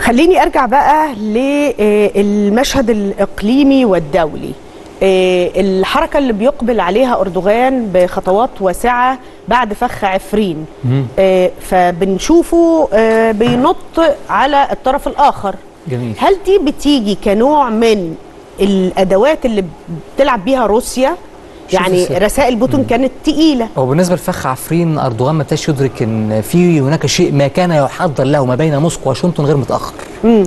خليني ارجع بقى للمشهد الاقليمي والدولي آه، الحركه اللي بيقبل عليها اردوغان بخطوات واسعه بعد فخ عفرين آه، فبنشوفه آه، بينط على الطرف الاخر جميل هل دي بتيجي كنوع من الادوات اللي بتلعب بيها روسيا شوف يعني السر. رسائل بوتين كانت تقيله هو بالنسبه لفخ عفرين اردوغان ما ابتداش يدرك ان في هناك شيء ما كان يحضر له ما بين موسكو وواشنطن غير متاخر مم.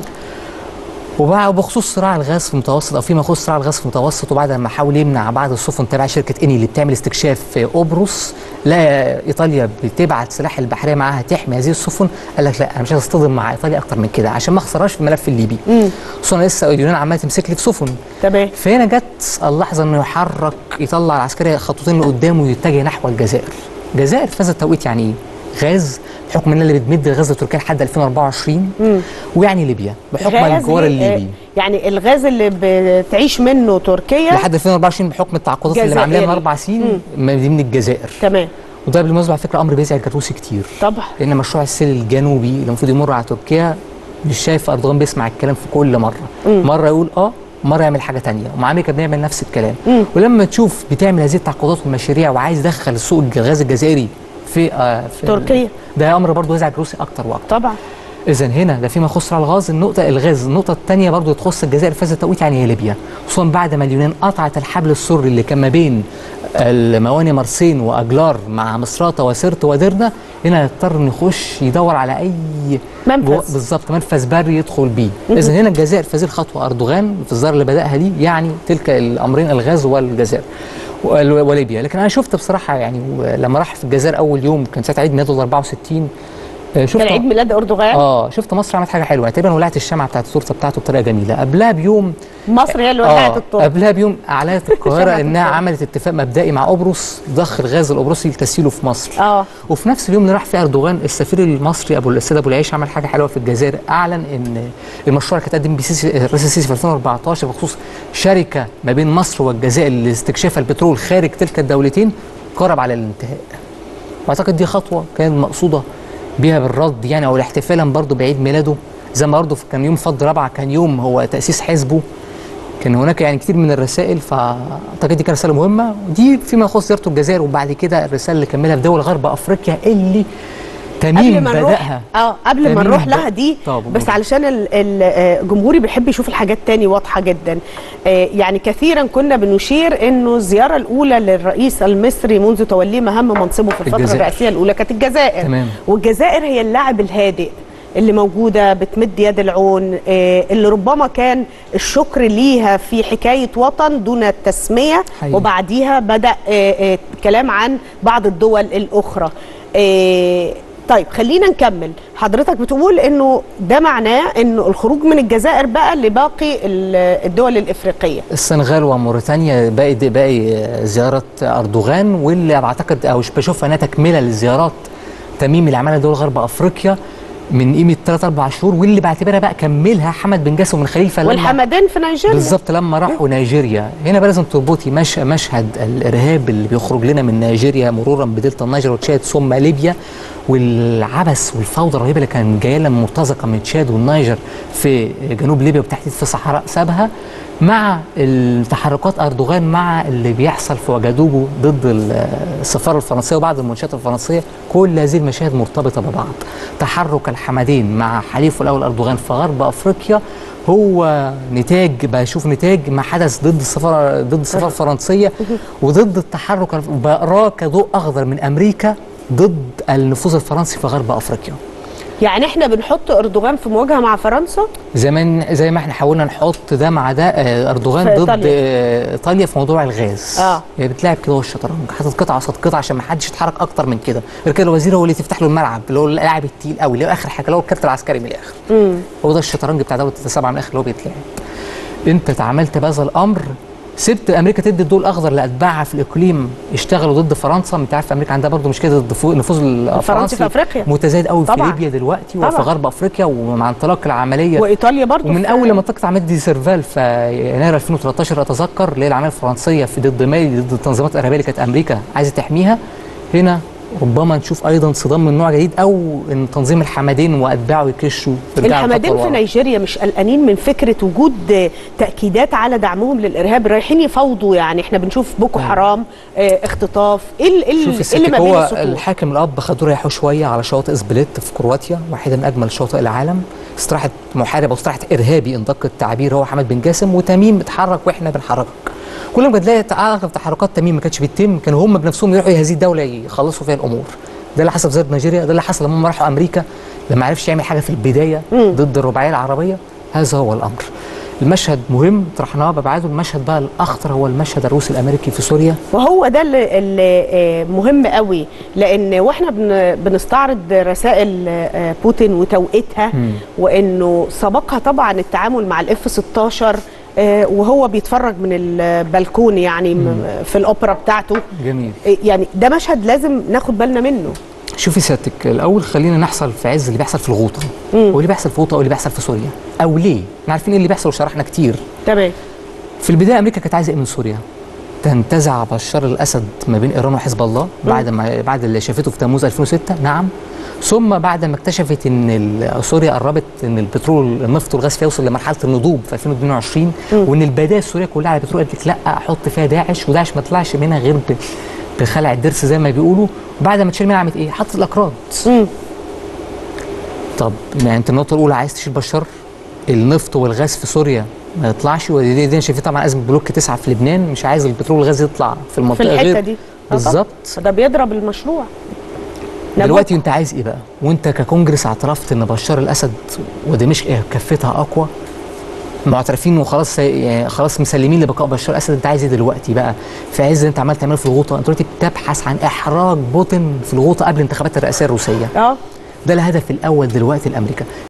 وبع- وبخصوص صراع الغاز في المتوسط او فيما يخص صراع الغاز في المتوسط وبعد ما حاول يمنع بعض السفن تبع شركه اني اللي بتعمل استكشاف في قبرص لا ايطاليا بتبعت سلاح البحريه معاها تحمي هذه السفن قال لك لا انا مش عايز اصطدم مع ايطاليا اكتر من كده عشان ما اخسرهاش في الملف الليبي خصوصا لسه اليونان عماله تمسك لي في سفن تمام فهنا جت اللحظه انه يحرك يطلع العسكري خطوتين لقدام ويتجه نحو الجزائر. الجزائر في هذا التوقيت يعني ايه؟ غاز بحكم انها اللي بتمد الغاز لتركيا لحد 2024 ويعني ليبيا بحكم غاز الجوار ي- الليبي يعني الغاز اللي بتعيش منه تركيا لحد 2024 بحكم التعاقدات اللي عاملاها من جزائري. اربع سنين ما دي من الجزائر تمام وده بالمناسبه على فكره امر بيزعج الروسي كتير طبعا لان مشروع السيل الجنوبي اللي المفروض يمر على تركيا مش شايف اردوغان بيسمع الكلام في كل مره مره يقول اه مره يعمل حاجه تانية ومع امريكا بنعمل نفس الكلام ولما تشوف بتعمل هذه التعاقدات والمشاريع وعايز يدخل السوق الغاز الجزائري في, آه في تركيا. ده امر برضه يزعج الروسي اكتر واكتر طبعا اذا هنا ده فيما يخص على الغاز النقطه الغاز النقطه الثانيه برضه تخص الجزائر في هذا التوقيت يعني هي ليبيا خصوصا بعد ما اليونان قطعت الحبل السري اللي كان ما بين المواني مرسين واجلار مع مصراته وسرت ودرنا هنا يضطر انه يخش يدور على اي منفذ. جوا- بالظبط منفذ بري يدخل بيه اذا هنا الجزائر في هذه الخطوه اردوغان في الظاهره اللي بداها دي يعني تلك الامرين الغاز والجزائر وال- وليبيا لكن انا شفت بصراحه يعني لما راح في الجزائر اول يوم كان ساعه عيد ميلاده ال 64 آه، شفت كان عيد ميلاد اردوغان اه شفت مصر عملت حاجه حلوه تقريبا ولعت الشمعه بتاعت التورته بتاعته بطريقه جميله قبلها بيوم مصر هي اللي ولعت اه الطرق قبلها بيوم اعلنت القاهره شمعة انها التورتة. عملت اتفاق مبدئي مع قبرص ضخ الغاز القبرصي لتسييله في مصر اه وفي نفس اليوم اللي راح فيه اردوغان السفير المصري ابو الاستاذ ابو العيش عمل حاجه حلوه في الجزائر اعلن ان المشروع اللي كان قدم بيه السيسي- الرئيس السيسي في 2014 بخصوص شركه ما بين مصر والجزائر لاستكشاف البترول خارج تلك الدولتين قرب على الانتهاء واعتقد دي خطوه كان مقصوده بيها بالرد يعني او احتفالا برضه بعيد ميلاده زي ما برضه كان يوم فض رابعه كان يوم هو تاسيس حزبه كان هناك يعني كتير من الرسائل فاعتقد دي كانت رساله مهمه ودي فيما يخص زيارته الجزائر وبعد كده الرساله اللي كملها في دول غرب افريقيا اللي قبل تميم ما نروح بداها اه قبل ما تميم نروح ب- لها دي طب بس قول. علشان ال- ال- آه، الجمهوري بيحب يشوف الحاجات تاني واضحه جدا آه، يعني كثيرا كنا بنشير انه الزياره الاولى للرئيس المصري منذ توليه مهام منصبه في الفتره الجزائر. الرئاسيه الاولى كانت الجزائر تمام. والجزائر هي اللاعب الهادئ اللي موجوده بتمد يد العون آه، اللي ربما كان الشكر ليها في حكايه وطن دون التسميه حقيقي. وبعديها بدا آه، آه، كلام عن بعض الدول الاخرى آه، طيب خلينا نكمل حضرتك بتقول انه ده معناه انه الخروج من الجزائر بقى لباقي ال- الدول الافريقيه السنغال وموريتانيا باقي باقي زياره اردوغان واللي بعتقد او بشوفها انها تكمله لزيارات تميم اللي عملها دول غرب افريقيا من قيمه 3 4 شهور واللي بعتبرها بقى كملها حمد بن جاسم من خليفه لما- والحمدان في نيجيريا بالظبط لما راحوا نيجيريا هنا بقى لازم تربطي مش مشهد الارهاب اللي بيخرج لنا من نيجيريا مرورا بدلتا النيجر وتشاد ثم ليبيا والعبث والفوضى الرهيبه اللي كان جايه لنا مرتزقه من تشاد والنيجر في جنوب ليبيا وبالتحديد في صحراء سابها مع التحركات اردوغان مع اللي بيحصل في وجدوجو ضد السفاره الفرنسيه وبعض المنشات الفرنسيه كل هذه المشاهد مرتبطه ببعض تحرك الحمدين مع حليفه الاول اردوغان في غرب افريقيا هو نتاج بشوف نتاج ما حدث ضد السفاره ضد السفاره الفرنسيه وضد التحرك بقراه كضوء اخضر من امريكا ضد النفوذ الفرنسي في غرب افريقيا يعني احنا بنحط اردوغان في مواجهه مع فرنسا زي ما زي ما احنا حاولنا نحط ده مع ده آه، اردوغان في ضد إيطاليا. آه، ايطاليا في موضوع الغاز آه. هي بتلعب كده هو الشطرنج حاطط قطعه قصاد قطعه عشان ما حدش يتحرك اكتر من كده غير كده الوزير هو اللي تفتح له الملعب اللي هو اللاعب التقيل قوي اللي هو اخر حاجه اللي هو الكارت العسكري من الاخر هو ده الشطرنج بتاع دوله السبعه من الاخر اللي هو بيتلعب انت تعاملت بهذا الامر سبت امريكا تدي الضوء الاخضر لاتباعها في الاقليم يشتغلوا ضد فرنسا انت عارف امريكا عندها برضه مشكله ضد فو- النفوذ الفرنسي في أفريقيا. متزايد قوي في طبعاً. ليبيا دلوقتي وفي طبعاً. غرب افريقيا ومع انطلاق العمليه وايطاليا برضو ومن في- اول لما تقطع عمليه دي سيرفال في يناير 2013 اتذكر اللي هي العمليه الفرنسيه في ضد مالي ضد التنظيمات الارهابيه اللي كانت امريكا عايزه تحميها هنا ربما نشوف ايضا صدام من نوع جديد او ان تنظيم الحمدين واتباعه يكشوا يرجعوا الحمدين خطوة في لورا. نيجيريا مش قلقانين من فكره وجود تاكيدات على دعمهم للارهاب رايحين يفاوضوا يعني احنا بنشوف بوكو حرام اه اختطاف ايه ال- إيه ال- شوف إيه اللي ما السكة بين هو السطور الحاكم الاب خدوه ريحوا شويه على شاطئ سبليت في كرواتيا واحده من اجمل شواطئ العالم استراحه محارب او استراحه ارهابي ان دق التعبير هو حمد بن جاسم وتميم اتحرك واحنا بنحركك كل ما تلاقي اغلب تحركات تميم ما كانتش بتتم كانوا هم بنفسهم يروحوا هذه الدوله يخلصوا فيها الامور ده اللي حصل في زيارة نيجيريا ده اللي حصل لما هم راحوا امريكا لما عرفش يعمل حاجه في البدايه ضد الرباعيه العربيه هذا هو الامر المشهد مهم طرحناه بابعاده المشهد بقى الاخطر هو المشهد الروسي الامريكي في سوريا وهو ده اللي, اللي آه، مهم قوي لان واحنا بن بنستعرض رسائل آه، بوتين وتوقيتها وانه سبقها طبعا التعامل مع الاف 16 آه، وهو بيتفرج من البلكون يعني م- في الاوبرا بتاعته جميل آه، يعني ده مشهد لازم ناخد بالنا منه شوفي سيادتك الاول خلينا نحصل في عز اللي بيحصل في الغوطه هو اللي بيحصل في الغوطه او اللي بيحصل في سوريا او ليه احنا عارفين ايه اللي بيحصل وشرحنا كتير تمام في البدايه امريكا كانت عايزه ايه من سوريا تنتزع بشار الاسد ما بين ايران وحزب الله بعد ما بعد اللي شافته في تموز 2006 نعم ثم بعد ما اكتشفت ان ال- سوريا قربت ان البترول النفط والغاز فيها وصل لمرحله النضوب في 2022 وان البدايه السوريه كلها على البترول قالت لك لا احط فيها داعش وداعش ما طلعش منها غير ب- بخلع الضرس زي ما بيقولوا وبعد ما تشيل منها عملت ايه؟ حطت الاكراد مم. طب يعني انت النقطه الاولى عايز تشيل بشار النفط والغاز في سوريا ما يطلعش ودي دي, دي شايفين طبعا ازمه بلوك تسعه في لبنان مش عايز البترول والغاز يطلع في في المنطقه الحته غير دي آه طبعاً. بالظبط ده بيضرب المشروع دلوقتي انت عايز ايه بقى وانت ككونجرس اعترفت ان بشار الاسد ودمشق كفتها اقوى معترفين وخلاص يعني خلاص مسلمين لبقاء بشار الاسد انت عايز ايه دلوقتي بقى في عز اللي انت عمال تعمله في الغوطه انت دلوقتي بتبحث عن احراج بوتين في الغوطه قبل انتخابات الرئاسيه الروسيه اه ده الهدف الاول دلوقتي لامريكا